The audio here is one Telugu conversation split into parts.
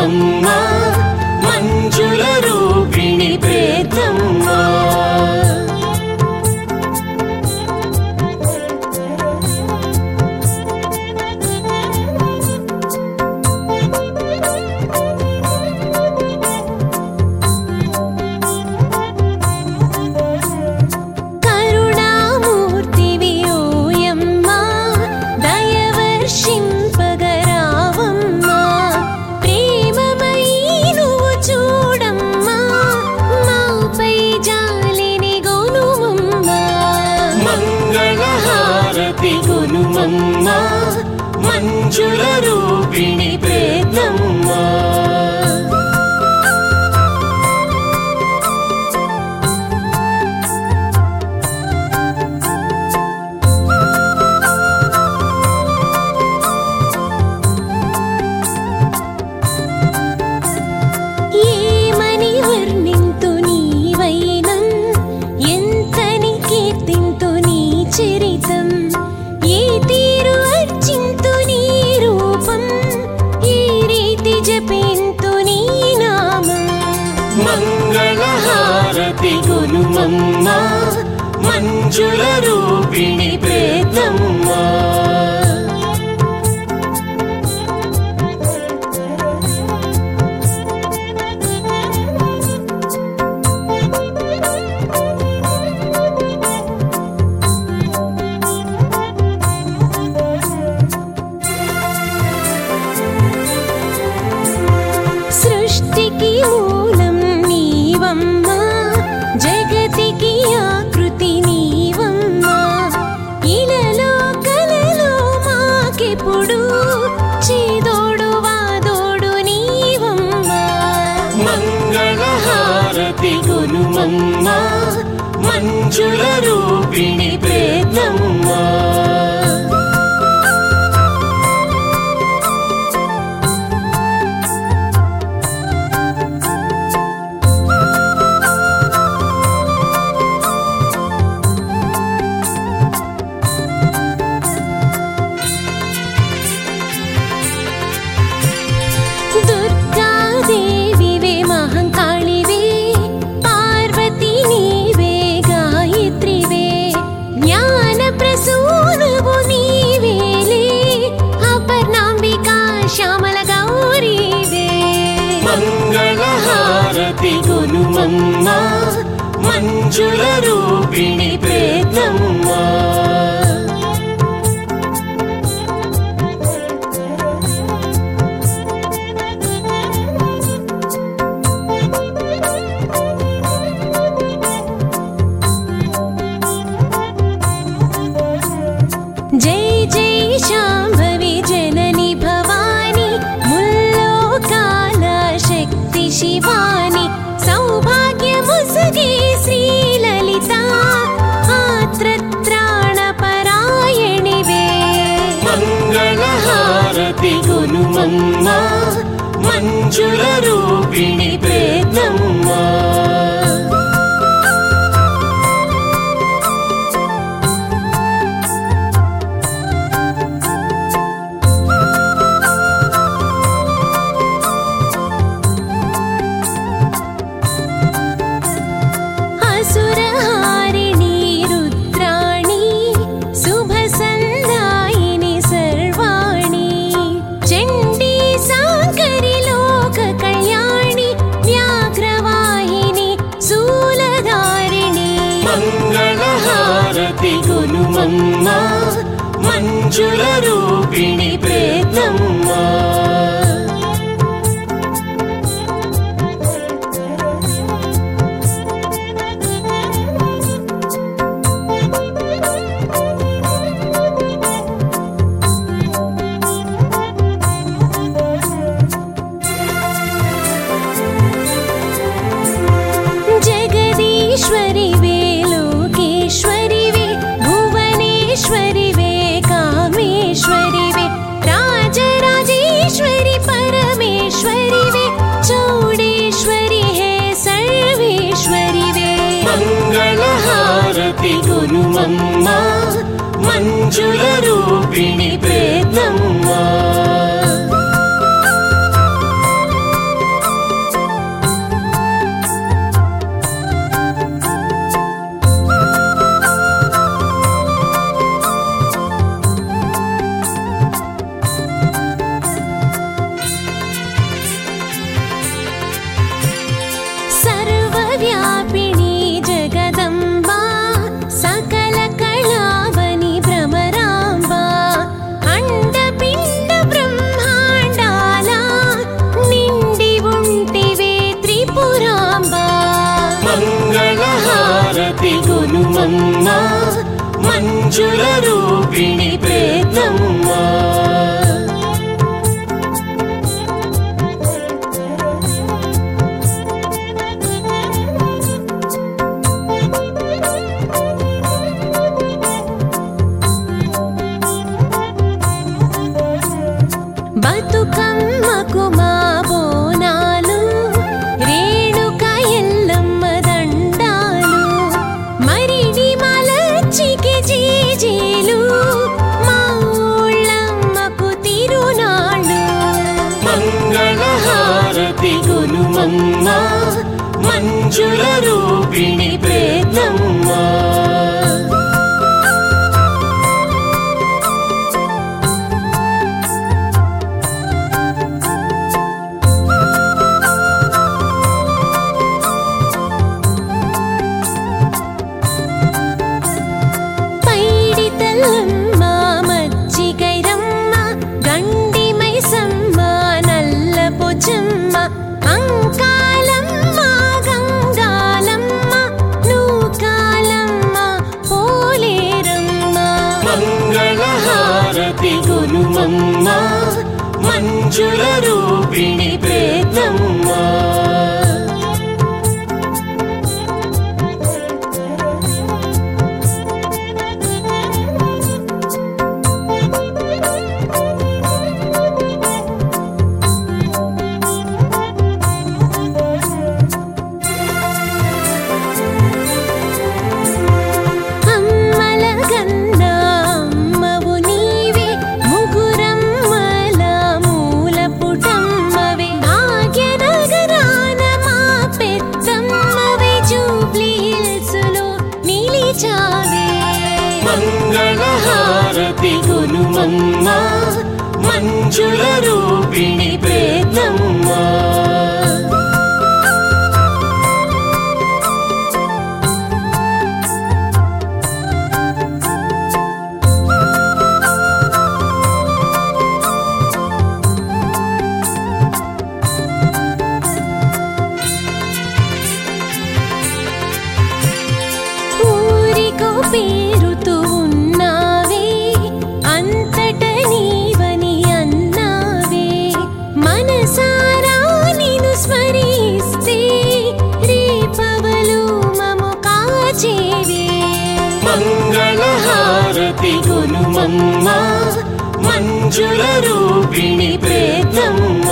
గునుమమ్మ మంజుల రూపిణి ప్రేతమ్మ కరుణామూర్తివి ఓయమ్మా దయవర్షింపగరావమ్మా ప్రేమమయీ నువ్వు చూడమ్మా మాపై జాలిని గొనుమమ్మా మంగళహారతి గునుమమ్మ మంజుల రూపిణి ప్రేతమ్మ ఏమని వర్ణింతు నీవైనం ఎంతని కీర్తింతు నీ చరితం ఏ తీరు అర్చింతు నీ రూపం ఏ రీతి జపింతు నీ నామం మంగళహారతి గునుమమ్మ మంజుల రూపిణి ప్రేతమ్మ సృష్టికి మూలం నీవమ్మా జగతికి ఆకృతి నీవమ్మా ఇలలో కలలో మాకెప్పుడు చేదోడు వాదోడు నీవమ్మా మంగళహారతి గునుమమ్మ మంజుల రూపిణి ప్రేతమ్మ దుర్గాదేవివే మహంకాళివే పార్వతి నీవే గాయత్రివే జ్ఞాన ప్రసూనవు నీవేలే అపర్ణాంబికా శ్యామల గౌరీవే మంగళహారతి గునుమమ్మ మంజుల రూపిణి ప్రేతమ్మ जय जय शाम्भवी जननि भवानि मुल्लोकाला शक्ति शिवानि सौभाग्यमुसगे श्रीललिता आत्रत्राणपरायणि वे మంగళహారతి గునుమమ్మ మంజుల రూపిణి ప్రేతమ్మ असुरहारिणि रुद्राणि शुभसन्दायिनि सर्वाणि चण्डी साङ्करि लोककल्याणि व्याघ्रवाहिनि शूलधारिणि మంగళహారతి గునుమమ్మ మంజుల రూపిణి ప్రేతమ్మ जगदीश्वरि वे लोकेश्वरि वे भुवनेश्वरि वे कामेश्वरि वे राजराजेश्वरि परमेश्वरि वे चौडेश्वरि हे सर्वेश्वरि वे మంగళహారతి గునుమమ్మ మంజుల రూపిణి ప్రేతమ్మ మంజుల రూపిణి ప్రేతమ్మ బతుకమ్మకు మా బోనాలు రేణుక ఎల్లమ్మ దండాలు మరిడి మలచికి జీజీలు మా ఊళ్ళమ్మకు తిరునాళ్ళు మంగళహారతి గునుమమ్మ మంజుల రూపిణి ప్రేతమ్మ పైడి తల్లమ్మ మజ్జిగైరమ్మ గండి మైసమ్మ నల్ల పొచ్చమ్మ అంకాలమ్మ గంగాలమ్మ నూకాలమ్మ పోలేరమ్మ మంగళహారతి గునుమమ్మ మంజుల రూపిణి ప్రేతమ్మ అమ్మల గన్నా అమ్మవు నీవే ముగురమ్మల మూల పుటమ్మవే భాగ్యనగరాన మా పెద్దమ్మవే జూబ్లీ హిల్స్లో నిలిచావే మంగళహారతి గునుమమ్మ మంజుల రూపిణి ప్రేతమ్మ ఊరికో పేరుతో ఉన్నావే అంతట నీవని అన్నావే మనసారా నిన్ను స్మరిస్తే రేపవలు మము కాచేవే మంగళహారతి గునుమమ్మ మంజుల రూపిణి ప్రేతమ్మ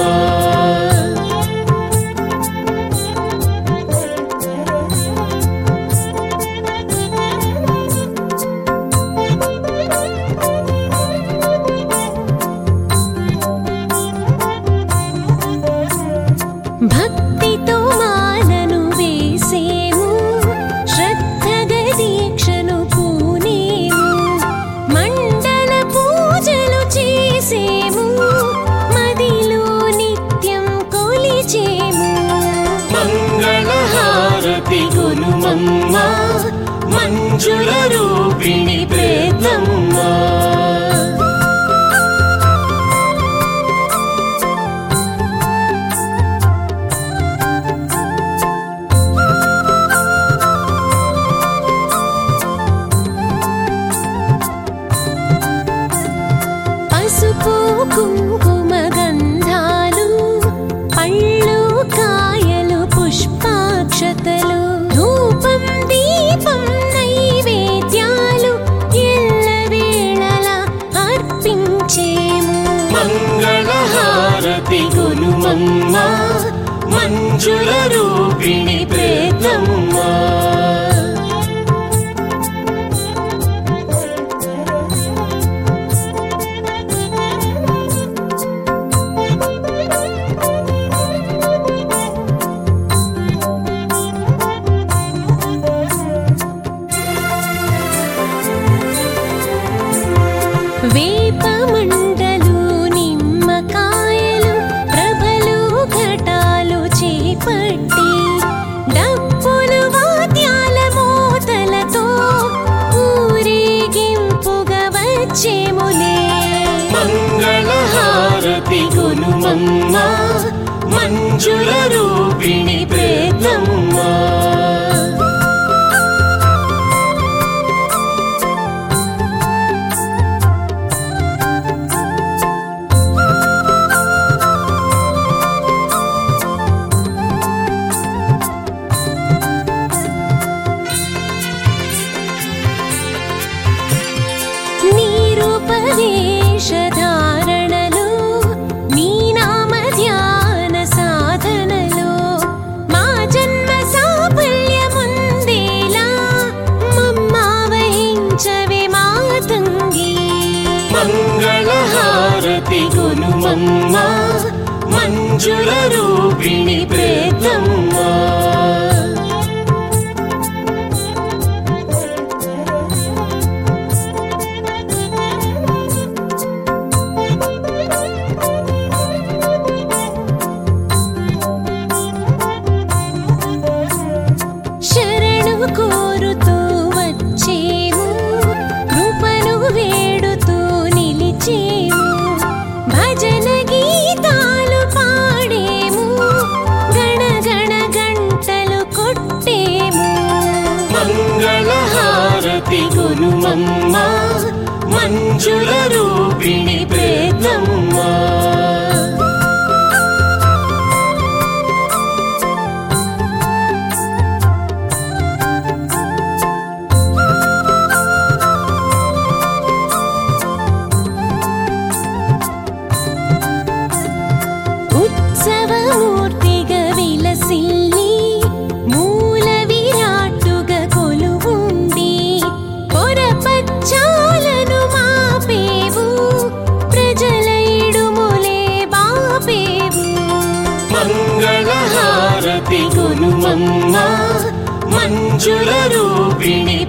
భక్తితో మాలను వేసేము శ్రద్ధగా దీక్షను పూనేము మండల పూజలు చేసేము మదిలో నిత్యం కొలిచేము మంగళహారతి గునుమమ్మ మంజుల రూపిణి ప్రేతమ్మ పసుపు కుంకుమ గంధాలు పళ్ళు కాయలు పుష్పాక్షతలు ధూపం దీపం నైవేద్యాలు ఎల్లవేళలా అర్పించేము మంగళహారతి గునుమమ్మ మంజుల రూపిణి ప్రేతమ్మ వేప మండలు నిమ్మకాయలు ప్రభలు ఘటాలు చేపట్టి డప్పులు వాద్యాల మోతలతో ఊరేగింపుగా వచ్చేములే మంగళహారతి గునుమమ్మ మంజుల రూపిణి ప్రేతమ్మ మంగళహారతి గునుమమ్మ మంజుల రూపిణి ప్రేతమ్మ శరణు కోరుతూ వచ్చేము కృపను వేడుతూ నిలిచేము భజన గీతాలు పాడేము గణ గణ గంటలు కొట్టేము మంగళహారతి గునుమమ్మ మంజుల రూపిణి ప్రేతమ్మ ఉత్సవమూర్తిగా విలసిల్లి మూల విరాట్టుగా కొలువుండి పొరపచ్చాలను మాపేవు ప్రజల ఇడుములే బాపేవు మంగళహారతి గునుమమ్మ మంజుల రూపిణి